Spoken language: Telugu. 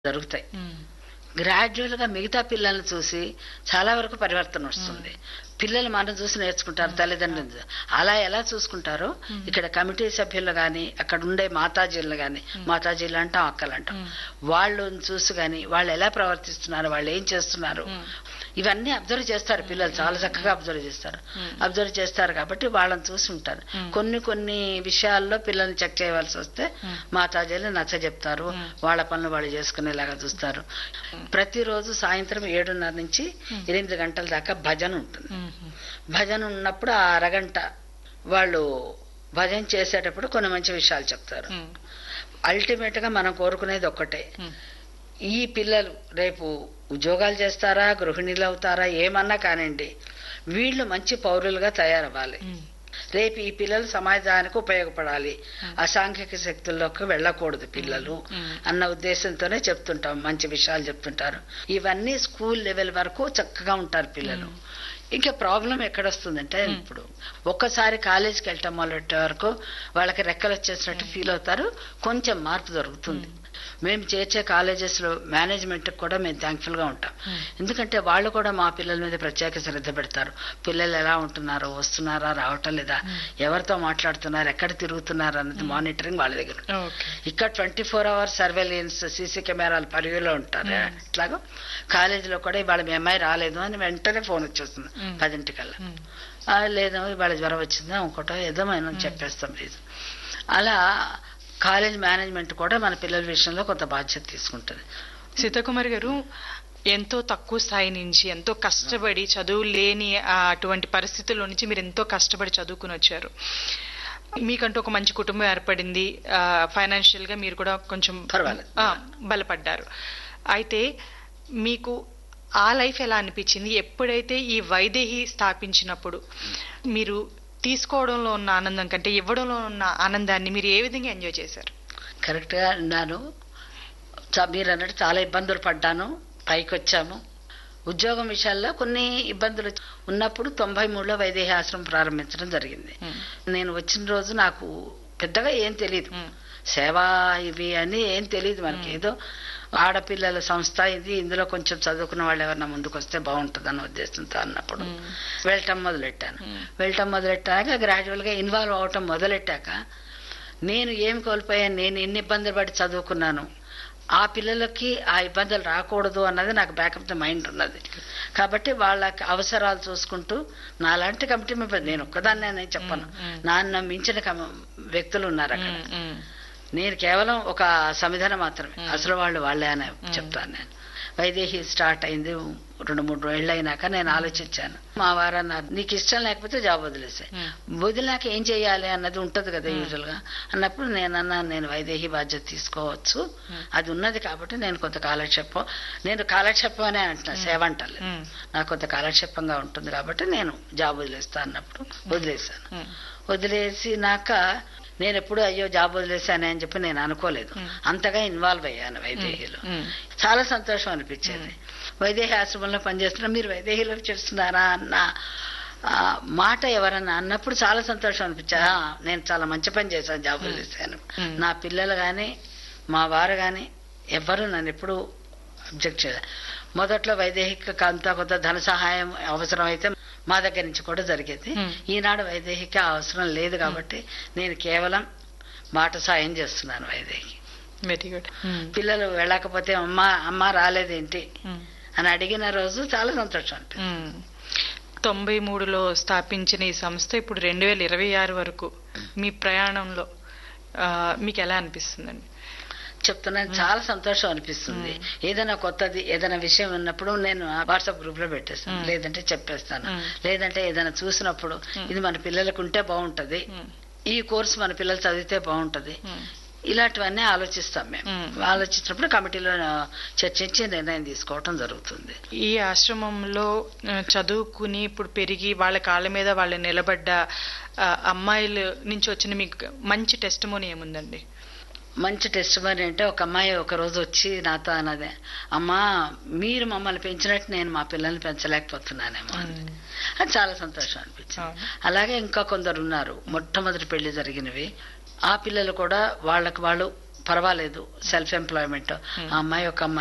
జరుగుతాయి గ్రాడ్యువల్ గా మిగతా పిల్లల్ని చూసి చాలా వరకు పరివర్తన వస్తుంది పిల్లలు మనం చూసి నేర్చుకుంటారు తల్లిదండ్రులు చూసి. అలా ఎలా చూసుకుంటారో ఇక్కడ కమిటీ సభ్యులు గాని అక్కడ ఉండే మాతాజీలు గాని మాతాజీలు అంటాం అక్కలు అంటాం వాళ్ళని చూసి గాని వాళ్ళు ఎలా ప్రవర్తిస్తున్నారు వాళ్ళు ఏం చేస్తున్నారు ఇవన్నీ అబ్జర్వ్ చేస్తారు పిల్లలు చాలా చక్కగా అబ్జర్వ్ చేస్తారు అబ్జర్వ్ చేస్తారు కాబట్టి వాళ్ళని చూసి ఉంటారు కొన్ని కొన్ని విషయాల్లో పిల్లల్ని చెక్ చేయవలసి వస్తే మాతాజీలు నచ్చ చెప్తారు వాళ్ళ పనులు వాళ్ళు చేసుకునేలాగా చూస్తారు ప్రతిరోజు సాయంత్రం ఏడున్నర నుంచి ఎనిమిది గంటల దాకా భజన ఉంటుంది భజన ఉన్నప్పుడు ఆ అరగంట వాళ్ళు భజన చేసేటప్పుడు కొన్ని మంచి విషయాలు చెప్తారు అల్టిమేట్ గా మనం కోరుకునేది ఒక్కటే ఈ పిల్లలు రేపు ఉద్యోగాలు చేస్తారా గృహిణీలు అవుతారా ఏమన్నా కానివ్వండి వీళ్ళు మంచి పౌరులుగా తయారవ్వాలి రేపు ఈ పిల్లలు సమాజానికి ఉపయోగపడాలి అసాంఘిక శక్తుల్లోకి వెళ్ళకూడదు పిల్లలు అన్న ఉద్దేశంతోనే చెప్తుంటాం మంచి విషయాలు చెప్తుంటారు ఇవన్నీ స్కూల్ లెవెల్ వరకు చక్కగా ఉంటారు పిల్లలు ఇంకా ప్రాబ్లం ఎక్కడొస్తుందంటే ఇప్పుడు ఒక్కసారి కాలేజీకి వెళ్ళటం మొదలెట్టే వరకు వాళ్ళకి రెక్కలు వచ్చేసినట్టు ఫీల్ అవుతారు కొంచెం మార్పు దొరుకుతుంది మేము చేర్చే కాలేజెస్ లో మేనేజ్మెంట్ కూడా మేము థ్యాంక్ఫుల్ గా ఉంటాం ఎందుకంటే వాళ్ళు కూడా మా పిల్లల మీద ప్రత్యేక శ్రద్ధ పెడతారు పిల్లలు ఎలా ఉంటున్నారు వస్తున్నారా రావటం లేదా ఎవరితో మాట్లాడుతున్నారు ఎక్కడ తిరుగుతున్నారు అన్నది మానిటరింగ్ వాళ్ళ దగ్గర ఉంటుంది. ఓకే ఇక్కడ twenty four hours surveillance CC కెమెరాలు పరిధిలో ఉంటారు ఇట్లాగా కాలేజీలో కూడా ఇవాళ మీ అమ్మాయి రాలేదు అని వెంటనే ఫోన్ వచ్చేస్తుంది పదింటికల్లా ఆ, లేదు ఇవాళ జ్వరం వచ్చిందా ఇంకోటో ఏదో మనం చెప్పేస్తాం లేదు అలా కాలేజ్ మేనేజ్మెంట్ కూడా మన పిల్లల విషయంలో కొంత బాధ్యత తీసుకుంటుంది సీతాకుమారి గారు ఎంతో తక్కువ స్థాయి నుంచి ఎంతో కష్టపడి చదువు లేని ఆ అటువంటి పరిస్థితుల్లో నుంచి మీరు ఎంతో కష్టపడి చదువుకుని వచ్చారు మీకంటూ ఒక మంచి కుటుంబం ఏర్పడింది ఫైనాన్షియల్ గా మీరు కూడా కొంచెం పర్వాలేదు. ఆ, బలపడ్డారు అయితే మీకు ఆ లైఫ్ ఎలా అనిపించింది ఎప్పుడైతే ఈ వైదేహి స్థాపించినప్పుడు మీరు తీసుకోవడంలో ఉన్న ఆనందం కంటే ఇవ్వడంలో ఉన్న ఆనందాన్ని మీరు ఏ విధంగా ఎంజాయ్ చేశారు కరెక్ట్ గా ఉన్నాను చ- మీరు అన్నట్టు చాలా ఇబ్బందులు పడ్డాను పైకి వచ్చాము ఉద్యోగం విషయాల్లో కొన్ని ఇబ్బందులు ఉన్నప్పుడు తొంభై మూడులో వైదేహి ఆశ్రమం ప్రారంభించడం జరిగింది నేను వచ్చిన రోజు నాకు పెద్దగా ఏం తెలియదు సేవ ఇవి అని ఏం తెలియదు మనకి ఏదో ఆడపిల్లల సంస్థ ఇది ఇందులో కొంచెం చదువుకున్న వాళ్ళు ఎవరన్నా ముందుకు వస్తే బాగుంటుంది అన్న ఉద్దేశంతో అన్నప్పుడు వెళ్ళటం మొదలెట్టాను వెళ్ళటం మొదలెట్టాక గ్రాడ్యువల్ గా ఇన్వాల్వ్ అవటం మొదలెట్టాక నేను ఏం కోల్పోయాను నేను ఎన్ని ఇబ్బందులు పడి చదువుకున్నాను ఆ పిల్లలకి ఆ ఇబ్బందులు రాకూడదు అన్నది నాకు బ్యాకప్ ద మైండ్ ఉన్నది కాబట్టి వాళ్ళకి అవసరాలు చూసుకుంటూ నాలాంటి కమిటీ మెంబర్ నేను ఒక్కదాన్ని అని చెప్పను నాన్న మించిన కమ- వ్యక్తులు ఉన్నారు అక్కడ నేను కేవలం ఒక సమిధన మాత్రమే అసలు వాళ్ళు వాళ్ళే అని చెప్తాను నేను వైదేహి స్టార్ట్ అయింది రెండు మూడు రోజులు అయినాక నేను ఆలోచించాను మా వారు అన్నారు నీకు ఇష్టం లేకపోతే జాబ్ వదిలేసే వదిలేక ఏం చేయాలి అన్నది ఉంటది కదా యూజువల్ గా అన్నప్పుడు నేను అన్నాను నేను వైదేహి బాధ్యత తీసుకోవచ్చు అది ఉన్నది కాబట్టి నేను కొంత కాలక్షేపం నేను కాలక్షేపం అనే అంటున్నా సేవ అంటలేదు నాకు కొంత కాలక్షేపంగా ఉంటుంది కాబట్టి నేను జాబ్ వదిలేస్తా అన్నప్పుడు వదిలేశాను వదిలేసినాక నేను ఎప్పుడు అయ్యో జాబ్ వదిలేశానే అని చెప్పి నేను అనుకోలేదు అంతగా ఇన్వాల్వ్ అయ్యాను వైదేహిలో చాలా సంతోషం అనిపించేది వైదేహి ఆశ్రమంలో పనిచేస్తున్నా మీరు వైదేహిలో చేస్తున్నారా అన్న ఆ, మాట ఎవరన్నా అన్నప్పుడు చాలా సంతోషం అనిపించా "ఆ, నేను చాలా మంచి పని చేశాను జాబ్ వదిలేశాను నా పిల్లలు గాని మా వారు గాని ఎవ్వరు నన్ను ఎప్పుడు అబ్జెక్ట్ చేయలేదు మొదట్లో వైదేహిక అంతా కొంత ధన సహాయం అవసరం అయితే మా దగ్గర నుంచి కూడా జరిగేది ఈనాడు వైదేహిక అవసరం లేదు కాబట్టి నేను కేవలం మాట సాయం చేస్తున్నాను వైదేహికి వెరీ గుడ్ పిల్లలు వెళ్ళకపోతే అమ్మ అమ్మ రాలేదేంటి అని అడిగిన రోజు చాలా సంతోషం అనిపించింది తొంభై మూడులో స్థాపించిన ఈ సంస్థ ఇప్పుడు రెండు వేల ఇరవై ఆరు వరకు మీ ప్రయాణంలో ఆ, మీకు ఎలా అనిపిస్తుందండి చెప్తున్నాను చాలా సంతోషం అనిపిస్తుంది ఏదైనా కొత్తది ఏదైనా విషయం ఉన్నప్పుడు నేను వాట్సాప్ గ్రూప్ లో పెట్టేస్తాను లేదంటే చెప్పేస్తాను లేదంటే ఏదైనా చూసినప్పుడు ఇది మన పిల్లలకు ఉంటే బాగుంటది ఈ కోర్సు మన పిల్లలు చదివితే బాగుంటది ఇలాంటివన్నీ ఆలోచిస్తాం మేము ఆలోచించినప్పుడు కమిటీలో చర్చించి నిర్ణయం తీసుకోవటం జరుగుతుంది ఈ ఆశ్రమంలో ఆ, చదువుకుని ఇప్పుడు పెరిగి వాళ్ళ కాళ్ళ మీద వాళ్ళు నిలబడ్డ ఆ, అమ్మాయిల నుంచి వచ్చిన మీకు మంచి టెస్ట్ ఏముందండి మంచి టెస్ట్ మరి అంటే ఒక అమ్మాయి ఒక రోజు వచ్చి నాతో అన్నదే అమ్మా మీరు మమ్మల్ని పెంచినట్టు నేను మా పిల్లల్ని పెంచలేకపోతున్నానేమో అంది. అది చాలా సంతోషం అనిపించింది అవును. అలాగే ఇంకా కొందరు ఉన్నారు మొట్టమొదటి పెళ్లి జరిగినవి ఆ పిల్లలు కూడా వాళ్ళకి వాళ్ళు పర్వాలేదు సెల్ఫ్ ఎంప్లాయ్మెంట్ ఆ అమ్మాయి ఒక అమ్మాయి